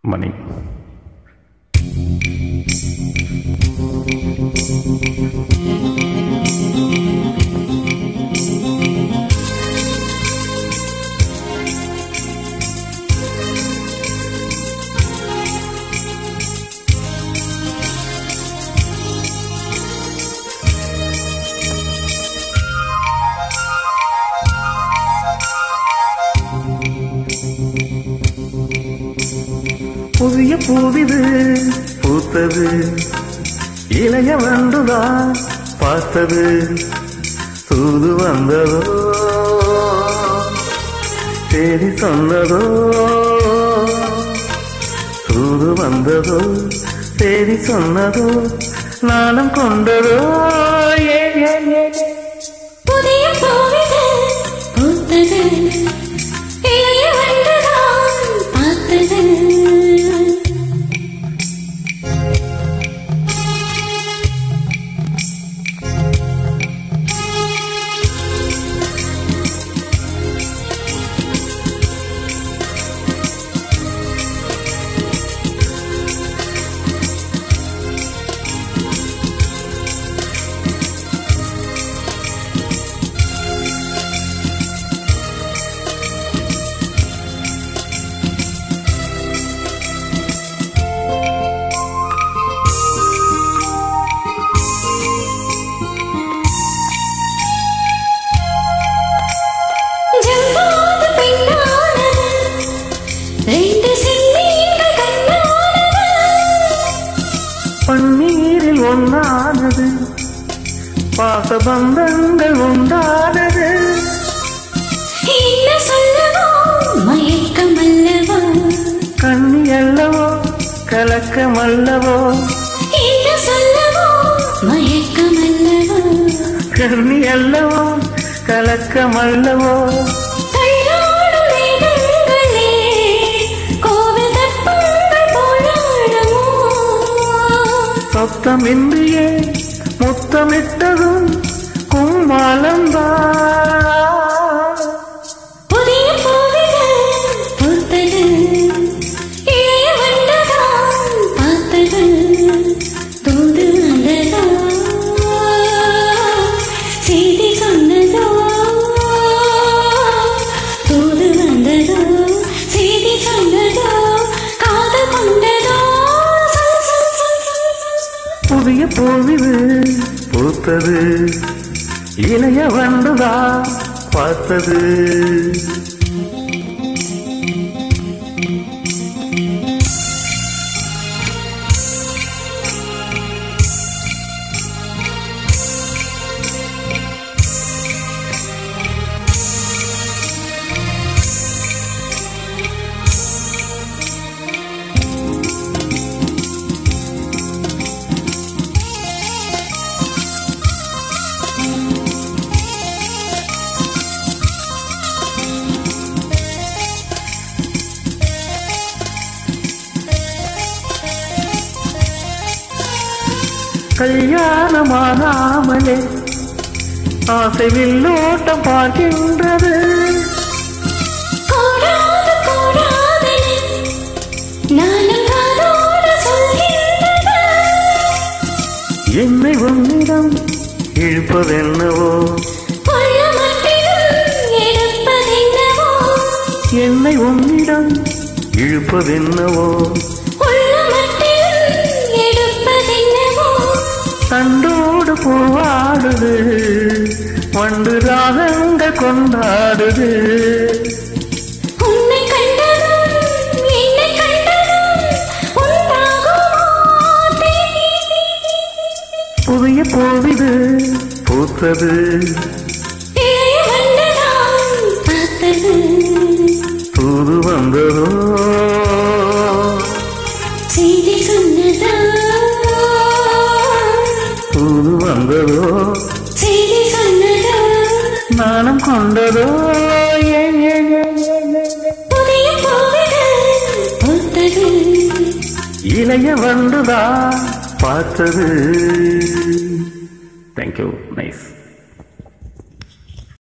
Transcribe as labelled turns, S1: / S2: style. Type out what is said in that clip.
S1: மணி புதிய பூவிது பூத்தது இளைய வந்துதான் பார்த்தது தூது வந்ததோ தேடி சொன்னதோ தூது வந்ததோ தேடி சொன்னதோ நாணம் கொண்டதோ ஏன் ஏன் ஏன் ஏன்?
S2: புதிய பூவிது பூத்தது இளைய வண்டுதான் பார்த்தது ஜவ்வாது பெண்ணானது ரெண்டு செம்மீன்கள் கண்ணானது
S1: பன்னீரில் ஒன்றானது பாசபந்தங்கள் உண்டானது
S2: என்ன சொல்லவோ மயக்கம் அல்லவோ
S1: கண்ணி அல்லவோ கலக்கமல்லவோ
S2: என்ன சொல்லவோ மயக்கம் அல்லவோ
S1: கண்ணி அல்லவோ கலக்கமல்லவோ
S2: தள்ளாடும் மேகங்களே கோவில் தப்பங்கள் போராடமோ
S1: சத்தமின்றியே முத்தமிட்டதும் கும்மாலந்தா
S2: புதிய பூவிது பூத்தது இளைய வண்டதான் பார்த்தது தூது வந்ததோ செய்தி சொன்னதோ தூது வந்ததோ செய்தி சொன்னதோ காதல் கொண்டதோ சொல், சொல், சொல், சொல், சொல்.
S1: புதிய பூவிது பூத்தது இளைய வந்துதா பார்த்தது கல்யாணமாகாமலே ஆசை வில்லோட்டம் பார்க்கின்றது
S2: கூடாது கூடாதென நானும் காதோடு சொல்கின்றது
S1: என்னை உன்னிடம் இழுப்பதென்னவோ
S2: கொள்ள மட்டிலும் எடுப்பதென்னவோ
S1: என்னை உன்னிடம் இழுப்பதென்னவோ
S2: உள்ள மட்டிலும் எடுப்பதென்னவோ
S1: தண்டோடு பூவாடுது வண்டு ராகங்கள் கொண்டாடுது
S2: உன்னை கண்டதும் என்னை கண்டதும் உண்டாகுமோ தேவி?
S1: புதிய பூவிது பூத்தது
S2: இளைய வண்டுதான் பார்த்தது
S1: தூது வந்ததோ
S2: செய்தி சொன்னதா
S1: தூது வந்ததோ
S2: செய்தி சொன்னதா
S1: நாணம் கொண்டதோ ஏன் ஏன் ஏன் ஏன் ஏன் ஏன்?
S2: புதிய பூவிது பூத்தது
S1: இளைய வந்துதா பார்த்தது தேங்க்யூ நைஸ்